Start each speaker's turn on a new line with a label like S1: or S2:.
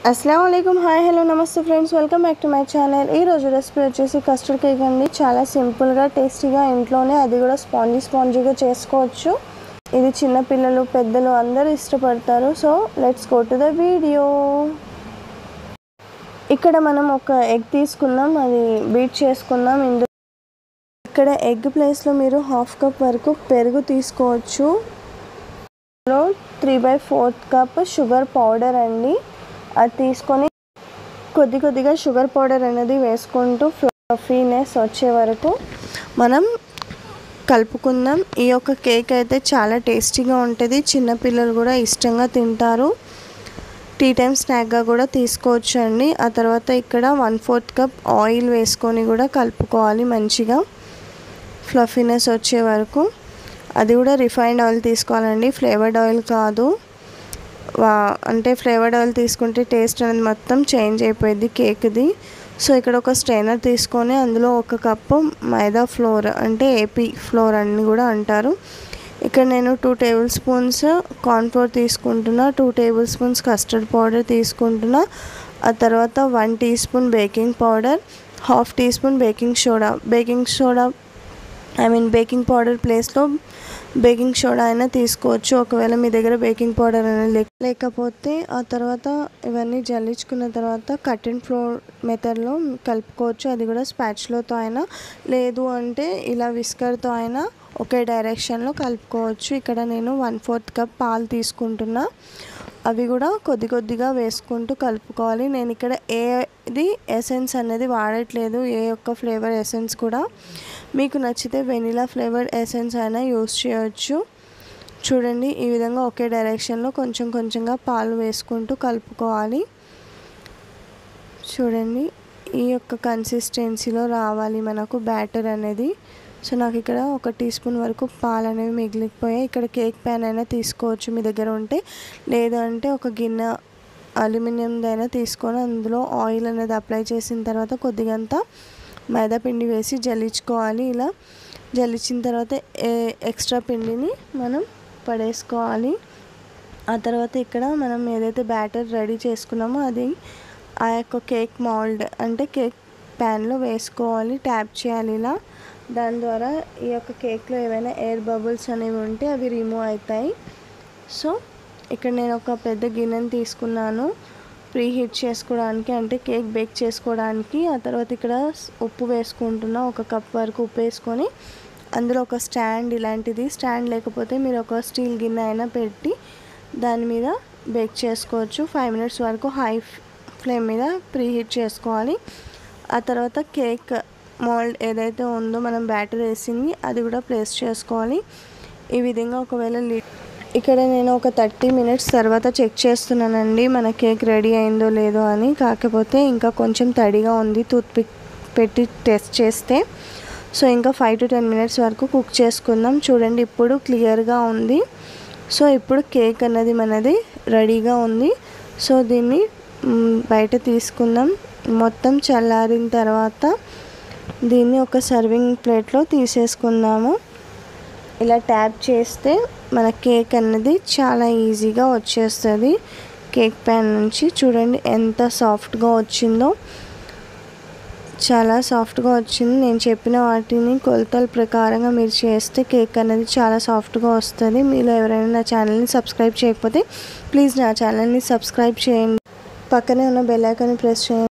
S1: అస్సలం అయికం hi hello నమస్తే friends welcome back to my channel ఈ రోజు రెసిపీ వచ్చేసి కస్టర్డ్ కేక్ అండి చాలా సింపుల్గా టేస్టీగా ఇంట్లోనే అది కూడా స్పాంజీ స్పాంజీగా చేసుకోవచ్చు ఇది చిన్న పిల్లలు పెద్దలు అందరూ ఇష్టపడతారు so let's go to the video ఇక్కడ మనం ఒక ఎగ్ తీసుకుందాం అది బీట్ చేసుకుందాం ఇందులో ఇక్కడ ఎగ్ ప్లేస్లో మీరు హాఫ్ కప్ వరకు పెరుగు తీసుకోవచ్చు లో three by fourth cup sugar powder అండి అది తీసుకొని కొద్ది కొద్దిగా షుగర్ పౌడర్ అనేది వేసుకుంటూ ఫ్లఫీనెస్ వచ్చే వరకు మనం కలుపుకుందాం ఈ యొక్క కేక్ అయితే చాలా టేస్టీగా ఉంటుంది చిన్నపిల్లలు కూడా ఇష్టంగా తింటారు టీ టైం స్నాక్గా కూడా తీసుకోవచ్చు అండి ఆ తర్వాత ఇక్కడ వన్ ఫోర్త్ కప్ ఆయిల్ వేసుకొని కూడా కలుపుకోవాలి మంచిగా ఫ్లఫీనెస్ వచ్చే వరకు అది కూడా రిఫైన్డ్ ఆయిల్ తీసుకోవాలండి ఫ్లేవర్డ్ ఆయిల్ కాదు వా అంటే ఫ్లేవర్డ్ ఆయిల్ తీసుకుంటే టేస్ట్ అనేది మొత్తం చేంజ్ అయిపోయింది కేక్ది సో ఇక్కడ ఒక స్ట్రైనర్ తీసుకొని అందులో ఒక కప్పు మైదా ఫ్లోర్ అంటే ఏపీ ఫ్లోర్ అని కూడా అంటారు ఇక్కడ నేను టూ టేబుల్ స్పూన్స్ కార్న్ఫ్లోర్ తీసుకుంటున్నా two tablespoons custard powder తీసుకుంటున్నా ఆ తర్వాత one teaspoon baking powder half teaspoon baking soda baking soda I mean baking powder ప్లేస్లో బేకింగ్ సోడా అయినా తీసుకోవచ్చు ఒకవేళ మీ దగ్గర బేకింగ్ పౌడర్ అనేది లేకపోతే ఆ తర్వాత ఇవన్నీ జల్లించుకున్న తర్వాత కట్ అండ్ ఫ్లోర్ మెథడ్లో కలుపుకోవచ్చు అది కూడా స్పాచ్లోతో అయినా లేదు అంటే ఇలా విస్కర్తో అయినా ఒకే డైరెక్షన్లో కలుపుకోవచ్చు ఇక్కడ నేను వన్ ఫోర్త్ కప్ పాలు తీసుకుంటున్నా అవి కూడా కొద్ది కొద్దిగా వేసుకుంటూ కలుపుకోవాలి నేను ఇక్కడ ఏది ఎసెన్స్ అనేది వాడట్లేదు ఏ ఒక్క ఫ్లేవర్ ఎసెన్స్ కూడా మీకు నచ్చితే వెనిలా ఫ్లేవర్డ్ ఎసెన్స్ అయినా యూస్ చేయొచ్చు చూడండి ఈ విధంగా ఒకే డైరెక్షన్లో కొంచెం కొంచెంగా పాలు వేసుకుంటూ కలుపుకోవాలి చూడండి ఈ యొక్క కన్సిస్టెన్సీలో రావాలి మనకు బ్యాటర్ అనేది సో నాకు ఇక్కడ ఒక టీ స్పూన్ వరకు పాలు అనేవి మిగిలిపోయాయి ఇక్కడ కేక్ ప్యాన్ అయినా తీసుకోవచ్చు మీ దగ్గర ఉంటే లేదంటే ఒక గిన్నె అల్యూమినియందైనా తీసుకొని అందులో ఆయిల్ అనేది అప్లై చేసిన తర్వాత కొద్దిగంత మైదా పిండి వేసి జల్లించుకోవాలి ఇలా జల్లించిన తర్వాత ఎక్స్ట్రా పిండిని మనం పడేసుకోవాలి ఆ తర్వాత ఇక్కడ మనం ఏదైతే బ్యాటర్ రెడీ చేసుకున్నామో అది ఆ యొక్క కేక్ మౌల్డ్ అంటే కేక్ ప్యాన్లో వేసుకోవాలి ట్యాప్ చేయాలి ఇలా దాని ద్వారా ఈ యొక్క కేక్లో ఏవైనా ఎయిర్ బబుల్స్ అనేవి ఉంటే అవి రిమూవ్ అవుతాయి సో ఇక్కడ నేను ఒక పెద్ద గిన్నెని తీసుకున్నాను ప్రీ హీట్ చేసుకోవడానికి అంటే కేక్ బేక్ చేసుకోవడానికి ఆ తర్వాత ఇక్కడ ఉప్పు వేసుకుంటున్నా ఒక కప్ వరకు ఉప్పు వేసుకొని అందులో ఒక స్టాండ్ ఇలాంటిది స్టాండ్ లేకపోతే మీరు ఒక స్టీల్ గిన్నె అయినా పెట్టి దాని మీద బేక్ చేసుకోవచ్చు ఫైవ్ మినిట్స్ వరకు హై ఫ్లేమ్ మీద ప్రీ హీట్ చేసుకోవాలి ఆ తర్వాత కేక్ మోల్డ్ ఏదైతే ఉందో మనం బ్యాటర్ వేసింది అది కూడా ప్లేస్ చేసుకోవాలి ఈ విధంగా ఒకవేళ ఇక్కడ నేను ఒక థర్టీ మినిట్స్ తర్వాత చెక్ చేస్తున్నానండి మన కేక్ రెడీ అయిందో లేదో అని కాకపోతే ఇంకా కొంచెం తడిగా ఉంది టూత్ పిక్ పెట్టి టెస్ట్ చేస్తే సో ఇంకా ఫైవ్ టు టెన్ మినిట్స్ వరకు కుక్ చేసుకుందాం చూడండి ఇప్పుడు క్లియర్గా ఉంది సో ఇప్పుడు కేక్ అన్నది మనది రెడీగా ఉంది సో దీన్ని బయట తీసుకుందాం మొత్తం చల్లారిన తర్వాత దీన్ని ఒక సర్వింగ్ ప్లేట్లో తీసేసుకుందాము ఇలా ట్యాప్ చేస్తే మన కేక్ అన్నది చాలా ఈజీగా వచ్చేస్తుంది కేక్ ప్యాన్ నుంచి చూడండి ఎంత సాఫ్ట్గా వచ్చిందో చాలా సాఫ్ట్గా వచ్చింది నేను చెప్పిన వాటిని కొలతల ప్రకారంగా మీరు చేస్తే కేక్ అనేది చాలా సాఫ్ట్గా వస్తుంది మీలో ఎవరైనా నా ఛానల్ని సబ్స్క్రైబ్ చేయకపోతే ప్లీజ్ నా ఛానల్ని సబ్స్క్రైబ్ చేయండి పక్కనే ఉన్న బెల్ ఐకాన్ని ప్రెస్ చేయండి